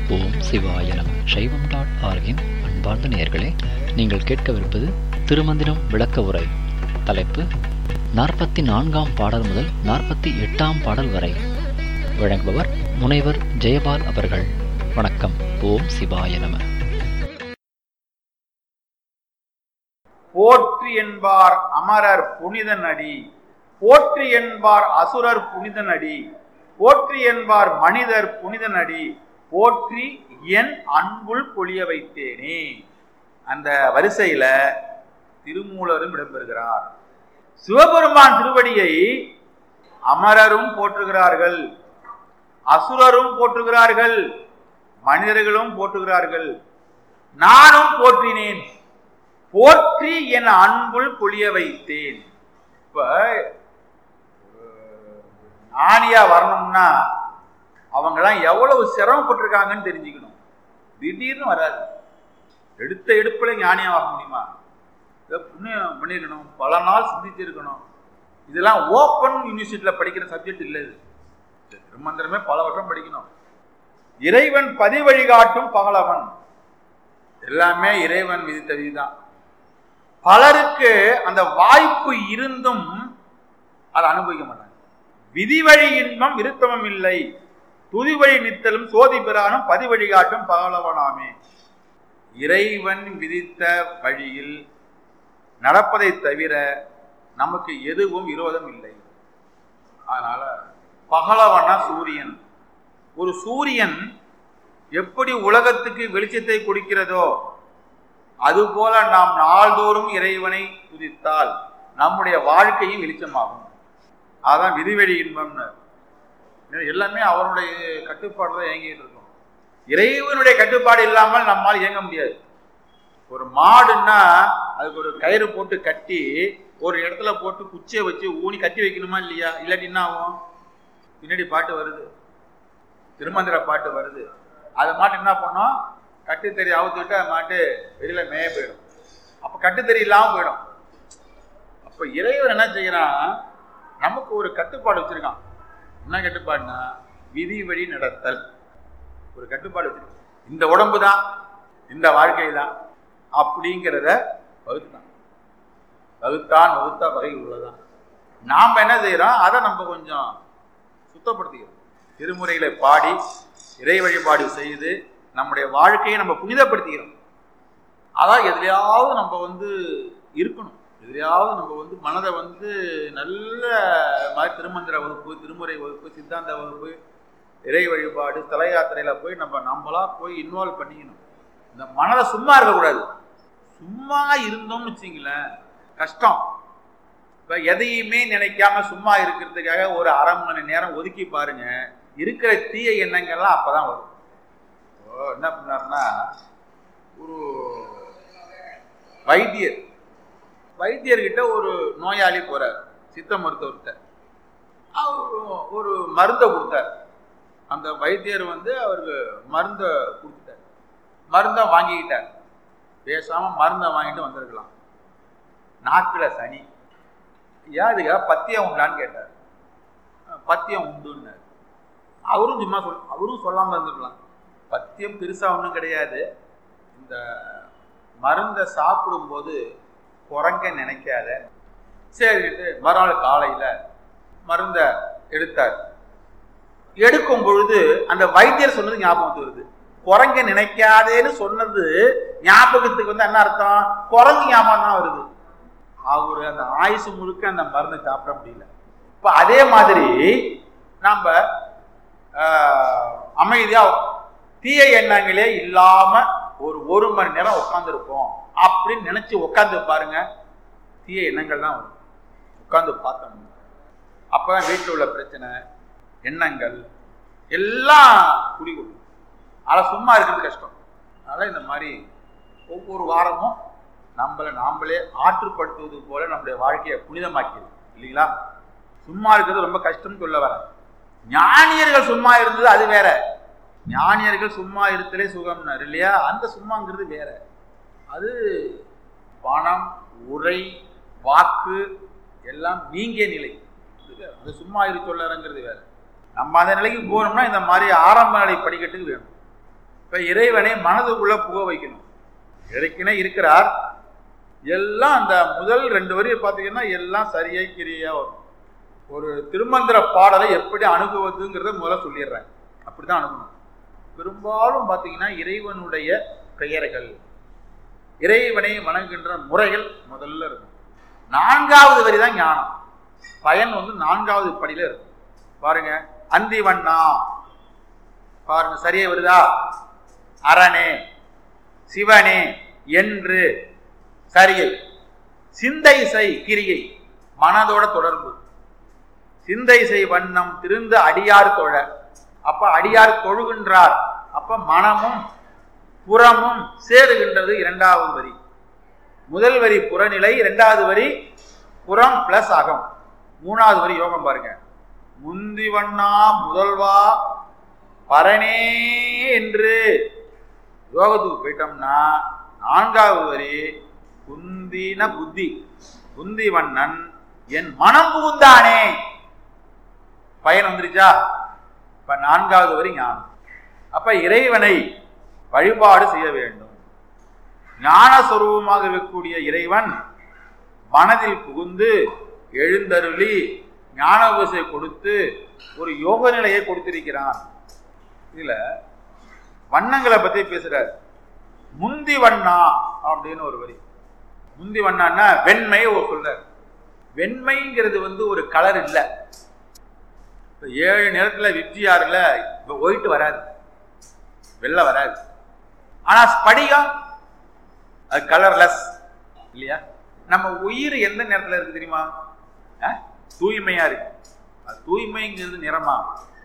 ஓம் சிவாய நம சைவம் டாட் ஆர்கின் அன்பார்ந்த நேயர்களே நீங்கள் கேட்கவிருப்பது திருமந்திரம் விளக்க உரை தலைப்பு நாற்பத்தி நான்காம் பாடல் முதல் நாற்பத்தி எட்டாம் பாடல் வரை வழங்குபவர் முனைவர் ஜெயபால் அவர்கள் வணக்கம் ஓம் சிவாய நம போற்றி என்பார் அமரர் புனித நடி போற்றி என்பார் அசுரர் புனித நடி போற்றி என்பார் மனிதர் புனித நடி போற்றி என் அன்புள் பொழிய வைத்தேனே அந்த வரிசையில திருமூலரும் இடம்பெறுகிறார் சிவபெருமான் திருவடியை அமரரும் போற்றுகிறார்கள் அசுரரும் போற்றுகிறார்கள் மனிதர்களும் போற்றுகிறார்கள் நானும் போற்றினேன் போற்றி என் அன்புள் பொழிய வைத்தேன் இப்ப ஞானியா வரணும்னா அவங்கெல்லாம் எவ்வளவு சிரமப்பட்டிருக்காங்கன்னு தெரிஞ்சுக்கணும் திடீர்னு வராது எடுத்த எடுப்புல ஞானியா வர முடியுமா இதை புண்ணியம் பண்ணியிருக்கணும் பல நாள் சிந்திச்சிருக்கணும் இதெல்லாம் ஓப்பன் யூனிவர்சிட்டியில் படிக்கிற சப்ஜெக்ட் இல்லை இது இந்த திருமந்திரமே பல வருஷம் படிக்கணும் இறைவன் பதி வழிகாட்டும் பகலவன் எல்லாமே இறைவன் விதித்த விதிதான் பலருக்கு அந்த வாய்ப்பு இருந்தும் அதை அனுபவிக்க மாட்டாங்க விதி வழி இன்பம் இருத்தமும் இல்லை துதி வழி நித்தலும் சோதி பெறானும் பதி வழிகாட்டும் பகலவனாமே இறைவன் விதித்த வழியில் நடப்பதை தவிர நமக்கு எதுவும் விரோதம் இல்லை அதனால பகலவனா சூரியன் ஒரு சூரியன் எப்படி உலகத்துக்கு வெளிச்சத்தை கொடுக்கிறதோ அதுபோல நாம் நாள்தோறும் இறைவனை துதித்தால் நம்முடைய வாழ்க்கையும் வெளிச்சமாகும் அதான் விதிவெளி இன்பம்னு எல்லாமே அவருடைய கட்டுப்பாடு தான் இயங்கிட்டு இருக்கும் இறைவனுடைய கட்டுப்பாடு இல்லாமல் நம்மால் இயங்க முடியாது ஒரு மாடுன்னா அதுக்கு ஒரு கயிறு போட்டு கட்டி ஒரு இடத்துல போட்டு குச்சியை வச்சு ஊனி கட்டி வைக்கணுமா இல்லையா இல்லாட்டி என்ன ஆகும் பின்னாடி பாட்டு வருது திருமந்திர பாட்டு வருது அது மாட்டு என்ன பண்ணோம் கட்டுத்தறி அவுத்துட்டு அது மாட்டு வெளியில மேய போயிடும் அப்ப கட்டுத்தறி இல்லாம போயிடும் அப்ப இறைவன் என்ன செய்யறான் நமக்கு ஒரு கட்டுப்பாடு வச்சிருக்கான் என்ன கட்டுப்பாடுனா விதி வழி நடத்தல் ஒரு கட்டுப்பாடு வச்சிருக்கான் இந்த உடம்பு தான் இந்த வாழ்க்கை தான் அப்படிங்கிறத வகுத்தான் வகுத்தான் வகுத்த வகை உள்ளதான் நாம் என்ன செய்யறோம் அதை நம்ம கொஞ்சம் சுத்தப்படுத்திக்கிறோம் திருமுறைகளை பாடி இறை வழிபாடு செய்து நம்முடைய வாழ்க்கையை நம்ம புனிதப்படுத்திக்கிறோம் அதான் எதுலையாவது நம்ம வந்து இருக்கணும் எதுலையாவது நம்ம வந்து மனதை வந்து நல்ல மாதிரி திருமந்திர வகுப்பு திருமுறை வகுப்பு சித்தாந்த வகுப்பு இறை வழிபாடு தல யாத்திரையில போய் நம்ம நம்மளா போய் இன்வால்வ் பண்ணிக்கணும் இந்த மனதை சும்மா இருக்கக்கூடாது சும்மா இருந்தோம்னு வச்சிங்களேன் கஷ்டம் இப்போ எதையுமே நினைக்காம சும்மா இருக்கிறதுக்காக ஒரு அரை மணி நேரம் ஒதுக்கி பாருங்க இருக்கிற தீய எண்ணங்கள்லாம் அப்பதான் வரும் என்ன பண்ணார்னா ஒரு வைத்தியர் வைத்தியர்கிட்ட ஒரு நோயாளி போறார் சித்த மருத்துவர்கிட்ட அவர் ஒரு மருந்தை கொடுத்தார் அந்த வைத்தியர் வந்து அவருக்கு மருந்தை கொடுத்துட்டார் மருந்தை வாங்கிக்கிட்டார் பேசாம மருந்தை வாங்கிட்டு வந்திருக்கலாம் நாக்கில் சனி ஏன் இதுக்காக பத்தியம் உண்டான்னு கேட்டார் பத்தியம் உண்டுன்னார் அவரும் சும்மா சொல் அவரும் சொல்லாமல் இருந்துக்கலாம் பத்தியம் பெருசாக ஒன்றும் கிடையாது இந்த மருந்தை சாப்பிடும்போது குரங்க நினைக்காத சரிட்டு மறுநாள் காலையில் மருந்தை எடுத்தார் எடுக்கும் பொழுது அந்த வைத்தியர் சொன்னது ஞாபகத்துக்கு வருது குரங்க நினைக்காதேன்னு சொன்னது ஞாபகத்துக்கு வந்து என்ன அர்த்தம் குரங்கு ஞாபகம் தான் வருது அவர் அந்த ஆயுசு முழுக்க அந்த மருந்தை சாப்பிட முடியல இப்போ அதே மாதிரி நம்ம அமைதியா தீய எண்ணங்களே இல்லாம ஒரு ஒரு மணி நேரம் உட்காந்துருப்போம் அப்படின்னு நினைச்சு உட்காந்து பாருங்க தீய எண்ணங்கள் தான் வரும் உட்காந்து பார்த்தோம் அப்பதான் வீட்டில் உள்ள பிரச்சனை எண்ணங்கள் எல்லாம் குடிக்கொள்ளும் அதை சும்மா இருக்கிறது கஷ்டம் அதனால இந்த மாதிரி ஒவ்வொரு வாரமும் நம்மளை நாமளே ஆற்றுப்படுத்துவது போல நம்முடைய வாழ்க்கையை புனிதமாக்கிது இல்லைங்களா சும்மா இருக்கிறது ரொம்ப கஷ்டம்னு சொல்ல வர ஞானியர்கள் சும்மா இருந்தது அது வேற ஞானியர்கள் சும்மா இருத்தலே சுகம்னார் இல்லையா அந்த சும்மாங்கிறது வேற அது பணம் உரை வாக்கு எல்லாம் நீங்கிய நிலை அது சும்மா இரு சொல்லறங்கிறது வேற நம்ம அந்த நிலைக்கு போகணும்னா இந்த மாதிரி ஆரம்ப நிலை படிக்கட்டுக்கு வேணும் இப்ப இறைவனை மனதுக்குள்ள புக வைக்கணும் இறைக்கினே இருக்கிறார் எல்லாம் அந்த முதல் ரெண்டு வரி பார்த்தீங்கன்னா எல்லாம் சரியா கிரியா வரும் ஒரு திருமந்திர பாடலை எப்படி அணுகுவதுங்கிறத முதல்ல சொல்லிடுறேன் அப்படிதான் அணுகணும் பெரும்பாலும் பார்த்தீங்கன்னா இறைவனுடைய பெயர்கள் இறைவனை வணங்குகின்ற முறைகள் முதல்ல இருக்கும் நான்காவது வரி தான் ஞானம் பயன் வந்து நான்காவது படியில இருக்கும் பாருங்க அந்திவண்ணா பாருங்க சரியா வருதா அரணே சிவனே என்று சரியை சிந்தை செய் கிரியை மனதோட தொடர்பு சிந்தை செய் வண்ணம் திருந்த அடியார் தொழ அப்ப அடியார் தொழுகின்றார் அப்ப மனமும் புறமும் சேருகின்றது இரண்டாவது வரி முதல் வரி புறநிலை இரண்டாவது வரி புறம் பிளஸ் அகம் மூணாவது வரி யோகம் பாருங்க முந்திவண்ணா முதல்வா பரணே என்று யோகத்துக்கு போயிட்டோம்னா நான்காவது வரி குந்தின புத்தி குந்திவண்ணன் என் மனம் புகுந்தானே பயன் வந்துருச்சா இப்ப நான்காவது வரி ஞானம் அப்ப இறைவனை வழிபாடு செய்ய வேண்டும் ஞானஸ்வரூபமாக இருக்கக்கூடிய இறைவன் மனதில் புகுந்து எழுந்தருளி ஞான உபசை கொடுத்து ஒரு யோக நிலையை கொடுத்திருக்கிறான் இதுல வண்ணங்களை பத்தி பேசுறார் முந்தி வண்ணா அப்படின்னு ஒரு வரி முந்தி வண்ணான்னா வெண்மை ஒரு சொல்றார் வெண்மைங்கிறது வந்து ஒரு கலர் இல்லை இப்போ ஏழு நேரத்தில் விப்ஜிஆரில் இப்போ ஒயிட் வராது வெள்ளை வராது ஆனால் ஸ்படிகம் அது கலர்லெஸ் இல்லையா நம்ம உயிர் எந்த நேரத்தில் இருக்கு தெரியுமா அஹ்? தூய்மையா இருக்கு அது தூய்மைங்கிறது நிறமா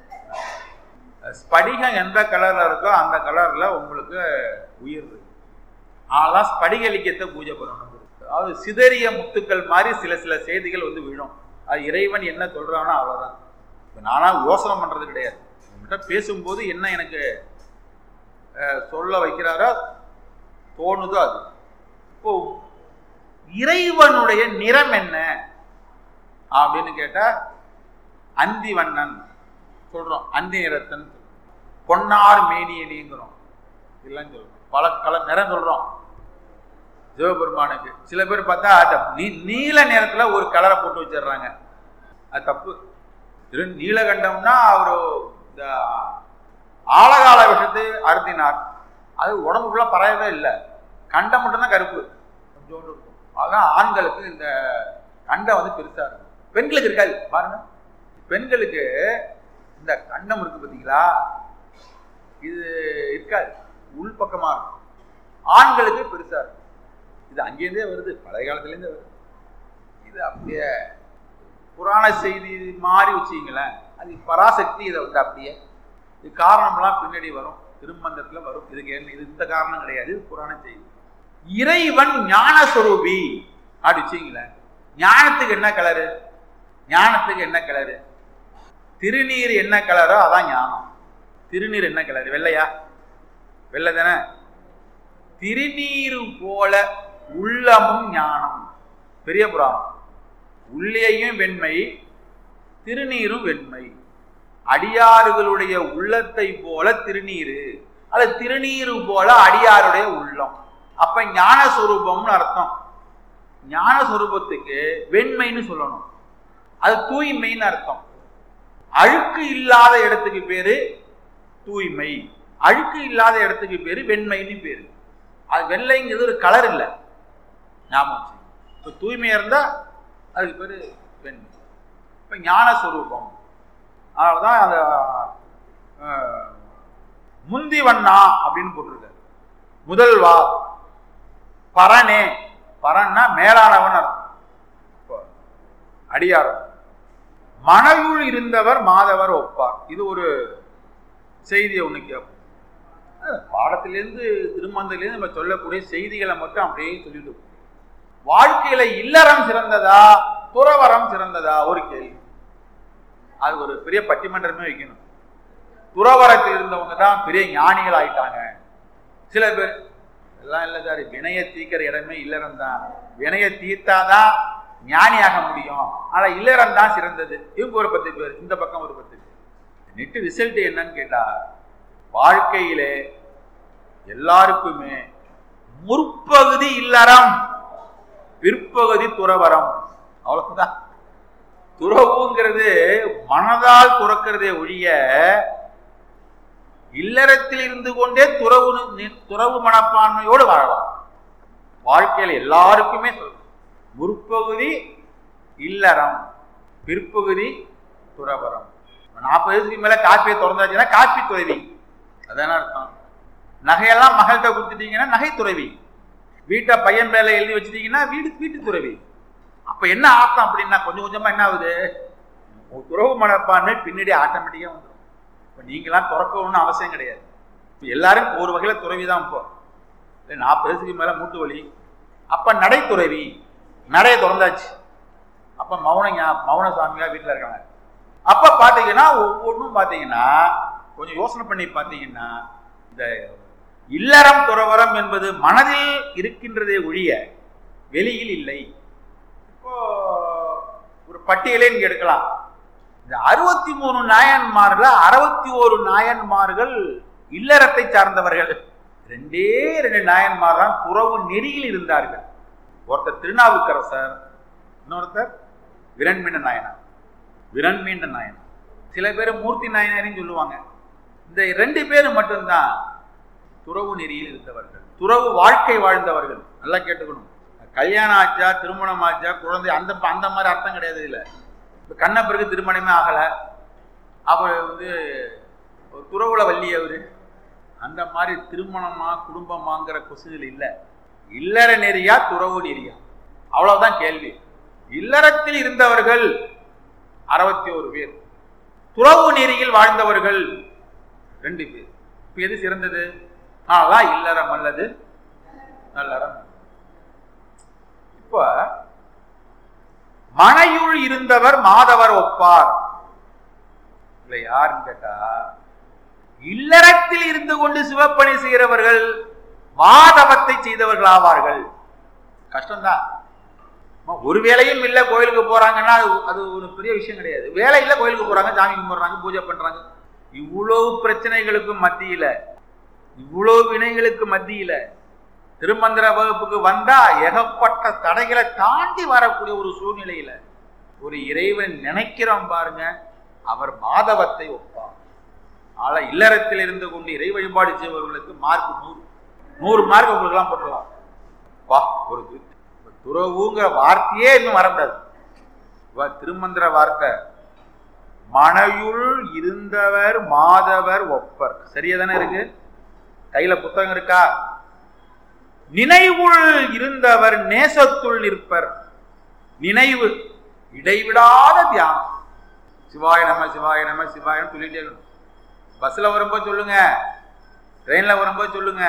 ஸ்படிகம் எந்த கலர்ல இருக்கோ அந்த கலர்ல உங்களுக்கு உயிர் இருக்கு ஆனால் ஸ்படிகலிக்கத்தை பூஜை பண்ணணும் அதாவது சிதறிய முத்துக்கள் மாதிரி சில சில செய்திகள் வந்து விழும் அது இறைவன் என்ன சொல்றானோ அவ்வளவுதான் இப்போ நானா யோசனை பண்றது கிடையாது உங்கள்கிட்ட பேசும்போது என்ன எனக்கு அஹ், சொல்ல வைக்கிறாரோ தோணுதோ அது இப்போ இறைவனுடைய நிறம் என்ன அப்படின்னு கேட்டா அந்தி வண்ணன் சொல்றோம் அந்தி நிறத்தன் பொன்னார் மேனியனிங்கிறோம் இதெல்லாம் சொல்றோம் பல கலர் நிறம் சொல்றோம் சிவபெருமானுக்கு சில பேர் பார்த்தா அந்த நீ- நீல நிறத்துல ஒரு கலரை போட்டு வச்சிடுறாங்க அது தப்பு திரு நீலகண்டம்னா அவர் இந்த ஆழகால விஷத்தை அறுத்தினார் அது உடம்புக்குள்ள பரவவே இல்லை கண்டம் மட்டும்தான் கருப்பு கொஞ்சோண்டு இருக்கும் அதான் ஆண்களுக்கு இந்த கண்டம் வந்து பெருசா இருக்கும் பெண்களுக்கு இருக்காது பாருங்க பெண்களுக்கு இந்த கண்டம் இருக்கு பார்த்தீங்களா இது இருக்காது உள்பக்கமா இருக்கும் ஆண்களுக்கு பெருசா இருக்கும் இது அங்கேருந்தே வருது பழைய காலத்துலேருந்தே வருது இது அப்படியே புராண செய்தி மாதிரி வச்சுங்களேன் அது பராசக்தி இதை வந்து அப்படியே இது காரணம்லாம் பின்னாடி வரும் திருமந்தத்தில் வரும் இதுக்கு என்ன இது இந்த காரணம் கிடையாது இது புராண செய்தி இறைவன் ஞானஸ்வரூபி அப்படி வச்சுங்களேன் ஞானத்துக்கு என்ன கலரு ஞானத்துக்கு என்ன கலரு திருநீர் என்ன கலரோ அதான் ஞானம் திருநீர் என்ன கலர் வெள்ளையா வெள்ளை தானே திருநீரு போல உள்ளமும் ஞானம் பெரிய புராணம் உள்ளேயும் வெண்மை திருநீரும் வெண்மை அடியாறுகளுடைய உள்ளத்தை போல திருநீரு அது திருநீரு போல அடியாருடைய உள்ளம் அப்ப ஞானஸ்வரூபம்னு அர்த்தம் ஞானஸ்வரூபத்துக்கு வெண்மைன்னு சொல்லணும் அது தூய்மைன்னு அர்த்தம் அழுக்கு இல்லாத இடத்துக்கு பேரு தூய்மை அழுக்கு இல்லாத இடத்துக்கு பேரு வெண்மைன்னு பேரு அது வெள்ளைங்கிறது ஒரு கலர் இல்லை ஞாபகம் வச்சுக்கங்க. இப்ப தூய்மையா இருந்தா அதுக்கு பேரு வெண்மை இப்ப ஞானஸ்வரூபம் அதனாலதான் அந்த அஹ், முந்தி வண்ணா அப்படின்னு போட்டிருக்காரு முதல்வா பரனே பரன்னா மேலானவன் அர்த்தம் இப்போ அடியாரம் மணவுள் இருந்தவர் மாதவர் ஒப்பார் இது ஒரு செய்தியை ஒண்ணு கேட்போம் அஹ் பாடத்திலேருந்து திருமந்திலேருந்து நம்ம சொல்லக்கூடிய செய்திகளை மட்டும் அப்படியே சொல்லிட்டு போகும். வாழ்க்கையில இல்லறம் சிறந்ததா துறவரம் சிறந்ததா ஒரு கேள்வி அது ஒரு பெரிய பட்டிமன்றமே வைக்கணும் துறவரத்தில் இருந்தவங்க தான் பெரிய ஞானிகள் ஆயிட்டாங்க சில பேர் எல்லாம் இல்லை சார் வினைய தீக்கிற இடமே இல்லறம் தான் வினைய தீர்த்தாதான் ஞானியாக முடியும் ஆனா இல்லறம் தான் சிறந்தது இவங்க ஒரு பத்து பேர் இந்த பக்கம் ஒரு பத்து பேர் நெட்டு ரிசல்ட் என்னன்னு கேட்டா வாழ்க்கையிலே எல்லாருக்குமே முற்பகுதி இல்லறம் பிற்பகுதி துறவரம் அவ்வளவுதான் துறவுங்கிறது மனதால் துறக்கிறதே ஒழிய இல்லறத்தில் இருந்து கொண்டே துறவு துறவு மனப்பான்மையோடு வாழலாம் வாழ்க்கையில் எல்லாருக்குமே சொல்றேன் முற்பகுதி இல்லறம் பிற்பகுதி துறவரம் நாற்பது வயசுக்கு மேல காப்பியை திறந்தாச்சுன்னா காப்பி துறவி அதான அர்த்தம் நகையெல்லாம் மகள்கிட்ட கொடுத்துட்டீங்கன்னா நகை துறவி வீட்டை பையன் மேல எழுதி வச்சுட்டீங்கன்னா வீடு வீட்டு துறவி அப்ப என்ன ஆட்டம் அப்படின்னா கொஞ்சம் கொஞ்சமா என்ன ஆகுது துறவு மனப்பான்மை பின்னாடி ஆட்டோமேட்டிக்கா வந்துடும் இப்ப நீங்களாம் துறக்கணும்னு அவசியம் கிடையாது இப்ப எல்லாரும் ஒரு வகையில துறவி தான் இப்போ இல்லை நாற்பது வயசுக்கு மேல மூட்டு வலி அப்ப நடை துறவி நடைய திறந்தாச்சு அப்ப மௌன ஞா- மௌன சாமியா வீட்டுல இருக்காங்க அப்ப பாத்தீங்கன்னா ஒவ்வொன்றும் பாத்தீங்கன்னா கொஞ்சம் யோசனை பண்ணி பாத்தீங்கன்னா இந்த இல்லறம் துறவரம் என்பது மனதில் இருக்கின்றதே ஒழிய வெளியில் இல்லை இப்போ ஒரு பட்டியலே நீங்க எடுக்கலாம் இந்த அறுபத்தி மூணு நாயன்மார்கள் அறுபத்தி ஒரு நாயன்மார்கள் இல்லறத்தை சார்ந்தவர்கள் ரெண்டே ரெண்டு நாயன்மார் தான் துறவு நெறியில் இருந்தார்கள் ஒருத்தர் திருநாவுக்கரசர் இன்னொருத்தர் விரண்மீண்ட நாயனார் விரண்மீண்ட நாயனார் சில பேர் மூர்த்தி நாயனாரையும் சொல்லுவாங்க இந்த ரெண்டு பேர் மட்டும்தான் துறவு நெறியில் இருந்தவர்கள் துறவு வாழ்க்கை வாழ்ந்தவர்கள் நல்லா கேட்டுக்கணும் கல்யாணம் ஆச்சா திருமணம் ஆச்சா குழந்தை அந்த அந்த மாதிரி அர்த்தம் கிடையாது இல்லை இப்போ கண்ண பிறகு திருமணமே ஆகலை அவர் வந்து ஒரு துறவுல வள்ளி அவரு அந்த மாதிரி திருமணமா குடும்பமாங்கிற கொசுகள் இல்லை இல்லற நெறியா துறவு நெறியா அவ்வளவுதான் கேள்வி இல்லறத்தில் இருந்தவர்கள் அறுபத்தி ஒரு பேர் துறவு நெறியில் வாழ்ந்தவர்கள் ரெண்டு பேர் இப்ப எது சிறந்தது ஆனால் இல்லறம் அல்லது நல்லறம் இப்ப மனையுள் இருந்தவர் மாதவர் ஒப்பார் இல்ல யாருன்னு கேட்டா இல்லறத்தில் இருந்து கொண்டு சிவப்பணி செய்கிறவர்கள் மாதவத்தை செய்தவர்கள் ஆவார்கள் கஷ்டம்தான் அம்மா, ஒரு வேலையும் இல்லை கோயிலுக்கு போறாங்கன்னா அது அது ஒரு பெரிய விஷயம் கிடையாது வேலை இல்லை கோயிலுக்கு போறாங்க சாமி கும்பிடுறாங்க பூஜை பண்றாங்க இவ்வளவு பிரச்சனைகளுக்கு மத்தியில இவ்வளவு வினைகளுக்கு மத்தியில திருமந்திர வகுப்புக்கு வந்தா ஏகப்பட்ட தடைகளை தாண்டி வரக்கூடிய ஒரு சூழ்நிலையில ஒரு இறைவன் நினைக்கிறோம் பாருங்க அவர் மாதவத்தை ஒப்பார் ஆனா இல்லறத்தில் இருந்து கொண்டு இறை வழிபாடு செய்பவர்களுக்கு மார்க் நூறு நூறு மார்க் உங்களுக்கு எல்லாம் போட்டுடலாம் வா ஒரு து- துறவுங்கிற வார்த்தையே இன்னும் வரக்கூடாது வா, திருமந்திர வார்த்தை மனையுள் இருந்தவர் மாதவர் ஒப்பர் சரியா தானே இருக்கு கையில புத்தகம் இருக்கா நினைவுள் இருந்தவர் நேசத்துள் நிற்பர் நினைவு இடைவிடாத தியானம் சிவாய நம சிவாய நம சிவாயன்னு சொல்லிட்டே இருக்கணும் பஸ்ல வரும்போது சொல்லுங்க ட்ரெயின்ல வரும்போது சொல்லுங்க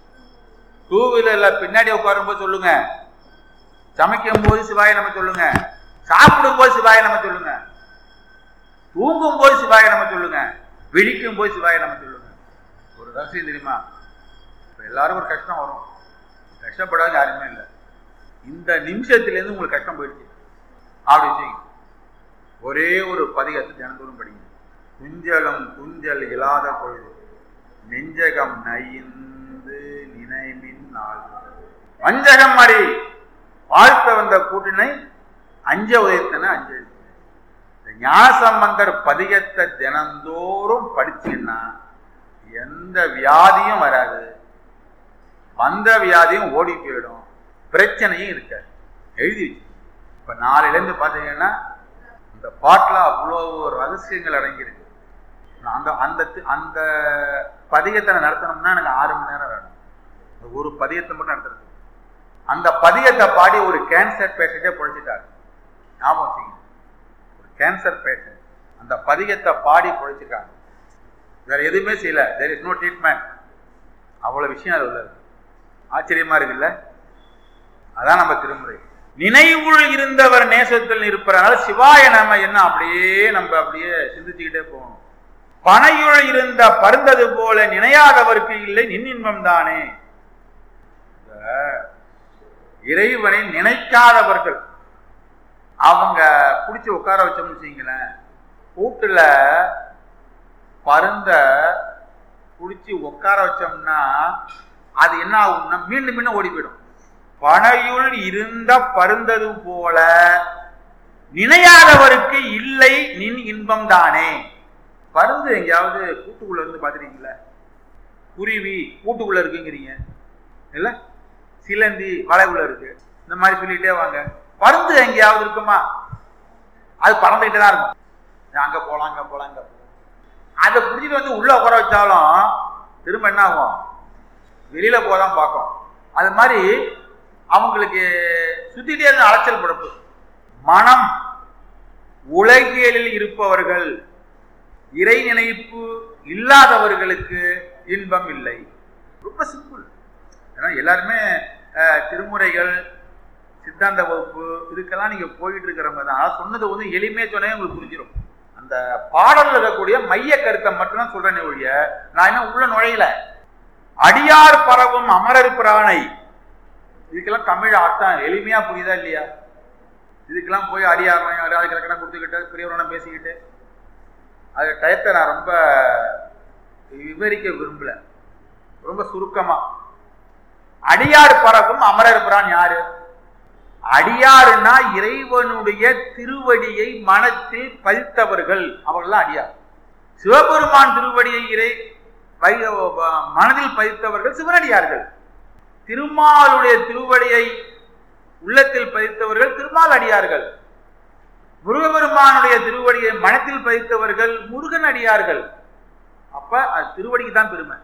டூ வீலர்ல பின்னாடி உட்காரும்போது சொல்லுங்க சமைக்கும் போது சிவாய நம்ம சொல்லுங்க சாப்பிடும் போது சிவாய நம்ம சொல்லுங்க தூங்கும் போது சிவாய நம்ம சொல்லுங்க விழிக்கும் போது சிவாய நம்ம சொல்லுங்க ஒரு ரகசியம் தெரியுமா இப்ப எல்லாரும் ஒரு கஷ்டம் வரும் கஷ்டப்படாத யாருமே இல்லை இந்த நிமிஷத்துலேருந்து உங்களுக்கு கஷ்டம் போயிடுச்சு அப்படி செய்யுங்க ஒரே ஒரு பதிகத்தை தினந்தோறும் படிங்க குஞ்சலும் குஞ்சல் இல்லாத பொழுது நெஞ்சகம் நைந்து நினைமின் நாள் வஞ்சகம் மாறி வாழ்த்த வந்த கூட்டினை அஞ்ச உயர்த்தன அஞ்ச இந்த ஞானசம்பந்தர் பதிகத்தை தினந்தோறும் படிச்சீங்கன்னா எந்த வியாதியும் வராது வந்த வியாதியும் ஓடி போயிடும் பிரச்சனையும் இருக்காது எழுதி வச்சு இப்ப நாளையிலேருந்து பார்த்தீங்கன்னா இந்த பாட்டில் அவ்வளோ ரகசியங்கள் அடங்கியிருக்கு நான் அந்த அந்த தி- அந்த பதிகத்தை நான் நடத்தணும்னா எனக்கு ஆறு மணி நேரம் வேணும் இந்த ஒரு பதிகத்தை மட்டும் நடத்துறது அந்த பதிகத்தை பாடி ஒரு கேன்சர் பேஷண்ட்டே பொழைச்சிட்டாரு ஞாபகம் வச்சுங்க ஒரு கேன்சர் பேஷண்ட் அந்த பதிகத்தை பாடி பொழைச்சிட்டாங்க வேற எதுவுமே செய்யல தேர் இஸ் நோ ட்ரீட்மெண்ட் அவ்வளவு விஷயம் அது உள்ள இருக்கு ஆச்சரியமா இருக்குல்ல அதான் நம்ம திருமுறை நினைவுள் இருந்தவர் நேசத்தில் இருப்பதனால சிவாய நாம என்ன அப்படியே நம்ம அப்படியே சிந்திச்சுக்கிட்டே போகணும் பனையுள் இருந்த பருந்தது போல நினையாதவருக்கு இல்லை நின்னின்பம் தானே இந்த இறைவனை நினைக்காதவர்கள் அவங்க பிடிச்சி உட்கார வச்சோம்னு வச்சுங்களேன் கூட்டுல பருந்த பிடிச்சி உட்கார வச்சோம்னா அது என்ன ஆகும்னா மீண்டும் மீண்டும் ஓடி போயிடும் பனையுள் இருந்த பருந்தது போல நினையாதவருக்கு இல்லை நின் இன்பம் தானே பருந்து எங்கேயாவது கூட்டுக்குள்ள இருந்து பார்த்துருக்கீங்களா குருவி கூட்டுக்குள்ள இருக்குங்கிறீங்க இல்ல சிலந்தி வலைக்குள்ள இருக்கு இந்த மாதிரி சொல்லிட்டே வாங்க பருந்து எங்கேயாவது இருக்குமா அது பறந்துகிட்டே தான் இருக்கும் அங்க போலாம் அங்க போலாம் அங்க போலாம் அதை பிடிச்சிட்டு வந்து உள்ள உட்கார வச்சாலும் திரும்ப என்ன ஆகும் வெளியில போதான் பார்க்கும் அது மாதிரி அவங்களுக்கு சுத்திட்டே இருந்த அலைச்சல் படப்பு மனம் உலகியலில் இருப்பவர்கள் இறை நினைப்பு இல்லாதவர்களுக்கு இன்பம் இல்லை ரொம்ப சிம்பிள் ஏன்னா எல்லாருமே அஹ், திருமுறைகள் சித்தாந்த வகுப்பு இதுக்கெல்லாம் நீங்க போயிட்டு இருக்கிறவங்க தான் அதாவது சொன்னது வந்து எளிமையா சொன்னே உங்களுக்கு புரிஞ்சிடும் அந்த பாடல்ல இருக்கக்கூடிய மைய கருத்தை மட்டும்தான் சொல்றேனே ஒழிய நான் இன்னும் உள்ள நுழையல அடியார் பரவும் அமரர் பிரானை இதுக்கெல்லாம் தமிழ் அர்த்தம் எளிமையா புரியுதா இல்லையா இதுக்கெல்லாம் போய் அடியார் அடியார் கிழக்கணம் கொடுத்துக்கிட்டு பெரியவரணம் பேசிக்கிட்டு அது டயத்தை நான் ரொம்ப விவரிக்க விரும்பல ரொம்ப சுருக்கமா அடியார் பரவும் அமரர் பிரான் யாரு அடியாருன்னா இறைவனுடைய திருவடியை மனத்தில் பதித்தவர்கள் அவர்கள்லாம் அடியார் சிவபெருமான் திருவடியை இறை வை- மனதில் பதித்தவர்கள் சிவனடியார்கள் திருமாலுடைய திருவடியை உள்ளத்தில் பதித்தவர்கள் திருமால் அடியார்கள் முருகபெருமானுடைய திருவடியை மனத்தில் பதித்தவர்கள் முருகன் அடியார்கள் அப்ப அது திருவடிக்கு தான் பெருமை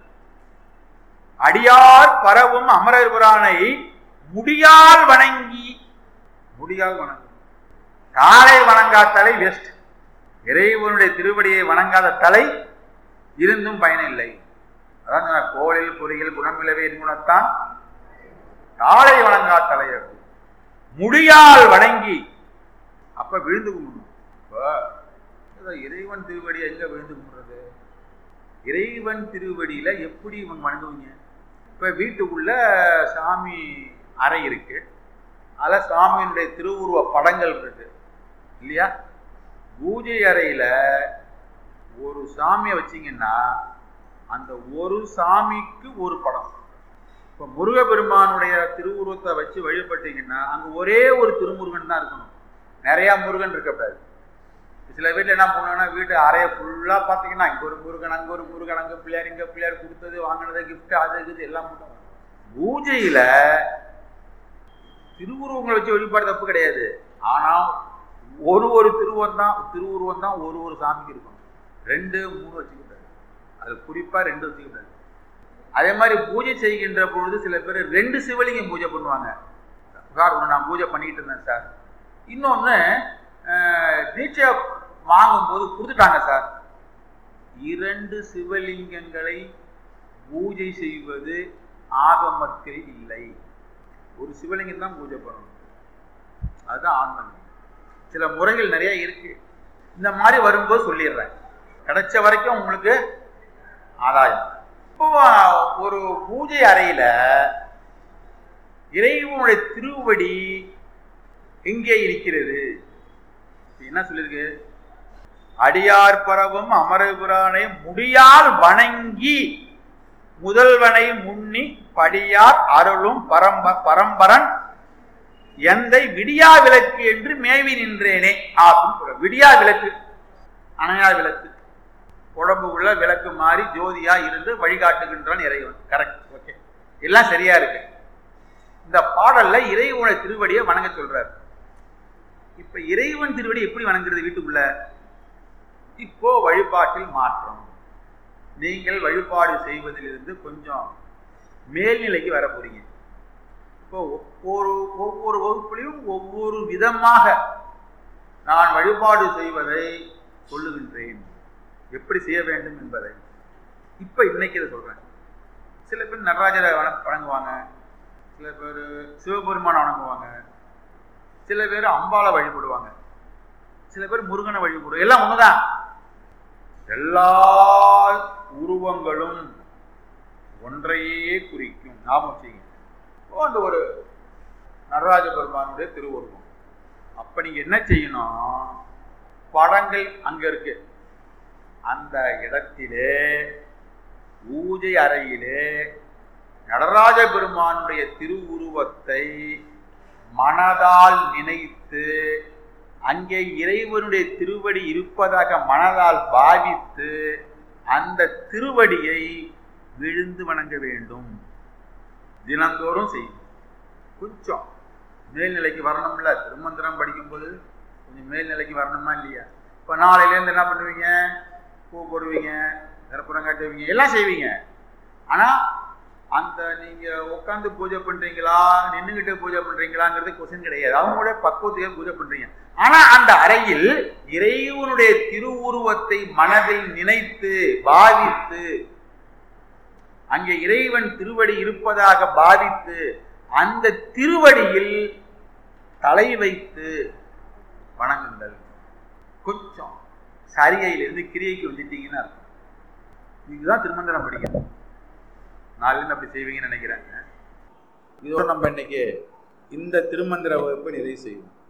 அடியார் பரவும் அமரர் புராணை முடியால் வணங்கி முடியால் வணங்கும் காலை வணங்கா தலை வெஸ்ட் இறைவனுடைய திருவடியை வணங்காத தலை இருந்தும் பயனில்லை அதான் சொன்னார், கோளில் பொறியில் குணமிலவே குணத்தான் காலை வணங்கா தலையர் முடியால் வணங்கி அப்ப விழுந்து கும்பிடணும் இப்ப ஏதோ இறைவன் திருவடி எங்க விழுந்து கும்பிடுறது இறைவன் திருவடியில எப்படி இவங்க வணங்குவீங்க இப்ப வீட்டுக்குள்ள சாமி அறை இருக்கு அதுல சாமியினுடைய திருவுருவ படங்கள் இருக்கு இல்லையா பூஜை அறையில ஒரு சாமியை வச்சீங்கன்னா அந்த ஒரு சாமிக்கு ஒரு படம் இப்ப முருகப்பெருமானுடைய திருவுருவத்தை வச்சு வழிபட்டீங்கன்னா அங்க ஒரே ஒரு திருமுருகன் தான் இருக்கணும் நிறைய முருகன் இருக்கக்கூடாது சில வீட்டில் என்ன பண்ணுவாங்கன்னா வீட்டு அறையை ஃபுல்லா பார்த்தீங்கன்னா இங்க ஒரு முருகன் அங்க ஒரு முருகன் அங்க பிள்ளையார் இங்க பிள்ளையார் கொடுத்தது வாங்கினது கிஃப்ட் அது இது எல்லாம் பண்ணுவாங்க பூஜையில திருவுருவங்களை வச்சு வழிபாடு தப்பு கிடையாது ஆனா ஒரு ஒரு திருவுருவம் தான் திருவுருவம் தான் ஒரு ஒரு சாமிக்கு இருக்கும் ரெண்டு மூணு வச்சுக்கிட்டாரு அது குறிப்பா ரெண்டு வச்சுக்கிட்டாரு அதே மாதிரி பூஜை செய்கின்ற பொழுது சில பேர் ரெண்டு சிவலிங்கம் பூஜை பண்ணுவாங்க சார் ஒன்று நான் பூஜை பண்ணிட்டு இருந்தேன் சார் இன்னொன்று தீட்சை வாங்கும்போது கொடுத்துட்டாங்க சார் இரண்டு சிவலிங்கங்களை பூஜை செய்வது ஆகமத்தில் இல்லை ஒரு சிவலிங்கம் தான் பூஜை பண்ணணும் அதுதான் ஆன்மீகம் சில முறைகள் நிறைய இருக்கு இந்த மாதிரி வரும்போது சொல்லிடுறேன் கிடைச்ச வரைக்கும் உங்களுக்கு ஆதாயம் இப்போ ஒரு பூஜை அறையில இறைவனுடைய திருவடி எங்கே இருக்கிறது என்ன சொல்லிருக்கு அடியார் பரவும் அமரபுரானை முடியால் வணங்கி முதல்வனை முன்னி படியார் அருளும் பரம்ப பரம்பரன் எந்தை விடியா விளக்கு என்று மேவி நின்றேனே அப்படின்னு சொல்ற விடியா விளக்கு அணையா விளக்கு உடம்பு உள்ள விளக்கு மாறி ஜோதியா இருந்து வழிகாட்டுகின்றான் இறைவன் கரெக்ட் ஓகே எல்லாம் சரியா இருக்கு இந்த பாடல்ல இறைவனுடைய திருவடியை வணங்க சொல்றாரு இப்ப இறைவன் திருவடி எப்படி வணங்குறது வீட்டுக்குள்ள இப்போ வழிபாட்டில் மாற்றம் நீங்கள் வழிபாடு செய்வதிலிருந்து கொஞ்சம் மேல்நிலைக்கு வர போறீங்க இப்போ ஒவ்வொரு ஒவ்வொரு வகுப்புலையும் ஒவ்வொரு விதமாக நான் வழிபாடு செய்வதை சொல்லுகின்றேன் எப்படி செய்ய வேண்டும் என்பதை இப்ப இன்னைக்கு இதை சொல்றேன் சில பேர் நடராஜரை வண- வணங்குவாங்க சில பேர் சிவபெருமானை வணங்குவாங்க சில பேர் அம்பாளை வழிபடுவாங்க சில பேர் முருகனை வழிபடுவாங்க எல்லாம் ஒண்ணுதான் எல்லா உருவங்களும் ஒன்றையே குறிக்கும் ஞாபகம் வச்சுங்க இப்போ அந்த ஒரு நடராஜ பெருமானுடைய திருவுருவம் அப்ப நீங்க என்ன செய்யணும் படங்கள் அங்க இருக்கு அந்த இடத்திலே பூஜை அறையிலே நடராஜ பெருமானுடைய திருவுருவத்தை மனதால் நினைத்து அங்கே இறைவனுடைய திருவடி இருப்பதாக மனதால் பாவித்து அந்த திருவடியை விழுந்து வணங்க வேண்டும் தினந்தோறும் செய்யும் கொஞ்சம் மேல்நிலைக்கு வரணும்ல திருமந்திரம் படிக்கும்போது கொஞ்சம் மேல்நிலைக்கு வரணுமா இல்லையா இப்போ நாளையிலேருந்து என்ன பண்ணுவீங்க பூ போடுவீங்க கற்பூரம் காட்டுவீங்க எல்லாம் செய்வீங்க ஆனால் அந்த நீங்கள் உட்காந்து பூஜை பண்ணுறீங்களா நின்றுக்கிட்டு பூஜை பண்ணுறீங்களாங்கிறது கொஸ்டின் கிடையாது அவங்களுடைய பக்குவத்துக்கு பூஜை பண்ணுறீங்க ஆனால் அந்த அறையில் இறைவனுடைய திருவுருவத்தை மனதில் நினைத்து பாவித்து அங்கே இறைவன் திருவடி இருப்பதாக பாதித்து அந்த திருவடியில் தலை வைத்து வணங்குங்கள் கொஞ்சம் சரிகையிலிருந்து கிரியைக்கு வந்துட்டீங்கன்னா அர்த்தம் இதுதான் திருமந்திரம் படிக்கணும் நாளிலிருந்து அப்படி செய்வீங்கன்னு நினைக்கிறேன் இதோட நம்ம இன்னைக்கு இந்த திருமந்திர வகுப்பை நிறைவு செய்வோம்